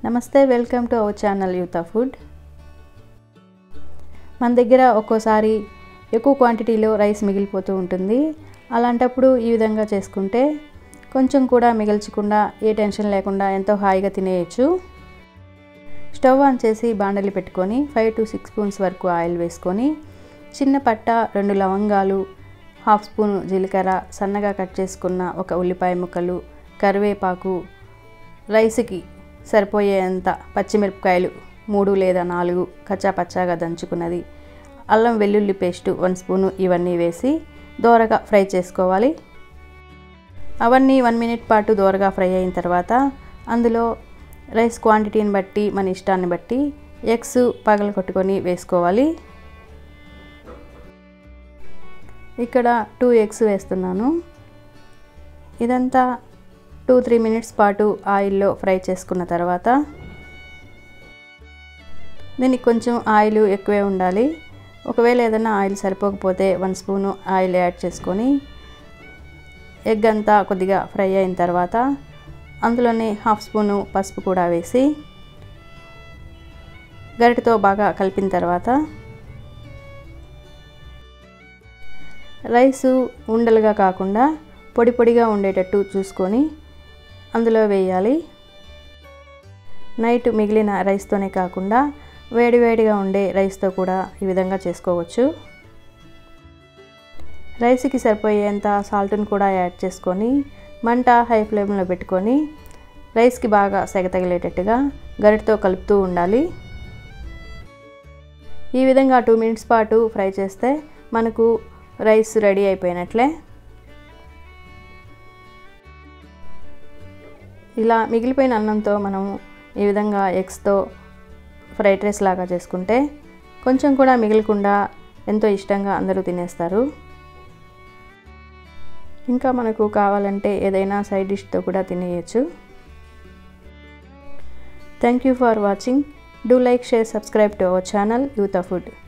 నమస్తే welcome to our channel యూతా food మన దగ్గర ఒక్కోసారి ఎక్కువ క్వాంటిటీలో రైస్ మిగిలిపోతూ ఉంటుంది అలాంటప్పుడు ఈ విధంగా చేసుకుంటే కొంచెం కూడా మిగల్చకుండా ఏ టెన్షన్ లేకుండా ఎంతో హాయిగా తినేయచ్చు స్టవ్ ఆన్ చేసి బాండలి పెట్టుకొని ఫైవ్ టు సిక్స్ స్పూన్స్ వరకు ఆయిల్ వేసుకొని చిన్న పట్ట రెండు లవంగాలు హాఫ్ స్పూన్ జీలకర్ర సన్నగా కట్ చేసుకున్న ఒక ఉల్లిపాయ ముక్కలు కరివేపాకు రైస్కి సరిపోయేంత పచ్చిమిరపకాయలు మూడు లేదా నాలుగు కచ్చా పచ్చాగా దంచుకున్నది అల్లం వెల్లుల్లి పేస్టు వన్ స్పూను ఇవన్నీ వేసి దోరగా ఫ్రై చేసుకోవాలి అవన్నీ వన్ మినిట్ పాటు దోరగా ఫ్రై అయిన తర్వాత అందులో రైస్ క్వాంటిటీని బట్టి మన ఇష్టాన్ని బట్టి ఎగ్స్ పగల కొట్టుకొని వేసుకోవాలి ఇక్కడ టూ ఎగ్స్ వేస్తున్నాను ఇదంతా టూ త్రీ మినిట్స్ పాటు ఆయిల్లో ఫ్రై చేసుకున్న తర్వాత దీనికి కొంచెం ఆయిల్ ఎక్కువే ఉండాలి ఒకవేళ ఏదైనా ఆయిల్ సరిపోకపోతే వన్ స్పూను ఆయిల్ యాడ్ చేసుకొని ఎగ్ అంతా కొద్దిగా ఫ్రై అయిన తర్వాత అందులోనే హాఫ్ స్పూను పసుపు కూడా వేసి గరిటతో బాగా కలిపిన తర్వాత రైసు ఉండలుగా కాకుండా పొడి పొడిగా ఉండేటట్టు చూసుకొని అందులో వేయాలి నైట్ మిగిలిన రైస్తోనే కాకుండా వేడివేడిగా ఉండే రైస్తో కూడా ఈ విధంగా చేసుకోవచ్చు రైస్కి సరిపోయేంత సాల్ట్ని కూడా యాడ్ చేసుకొని మంట హై ఫ్లేమ్లో పెట్టుకొని రైస్కి బాగా సెగ తగిలేటట్టుగా గరిటతో కలుపుతూ ఉండాలి ఈ విధంగా టూ మినిట్స్ పాటు ఫ్రై చేస్తే మనకు రైస్ రెడీ అయిపోయినట్లే ఇలా మిగిలిపోయిన అన్నంతో మనం ఈ విధంగా ఎగ్స్తో ఫ్రైడ్ రైస్ లాగా చేసుకుంటే కొంచెం కూడా మిగలకుండా ఎంతో ఇష్టంగా అందరూ తినేస్తారు ఇంకా మనకు కావాలంటే ఏదైనా సైడ్ డిష్తో కూడా తినేయచ్చు thank you for watching do like share subscribe to our channel youth food